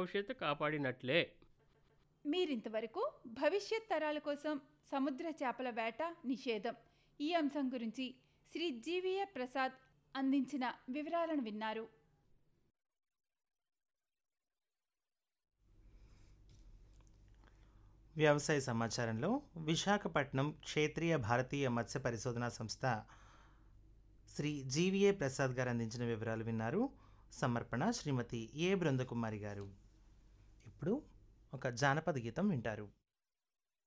భవిష్యత్తు కాపాడినట్లే మీరింతవరకు భవిష్యత్ తరాల కోసం సముద్ర చేపల వేట నిషేధం ఈ అంశం గురించి శ్రీ జీవీఏ ప్రసాద్ అందించిన వివరాలను విన్నారు వ్యవసాయ సమాచారంలో విశాఖపట్నం క్షేత్రీయ భారతీయ మత్స్య పరిశోధనా సంస్థ శ్రీ జీవీఏ ప్రసాద్ గారు అందించిన వివరాలు విన్నారు సమర్పణ శ్రీమతి ఏ బృందకుమారి గారు ఇప్పుడు ఒక జానపద గీతం వింటారు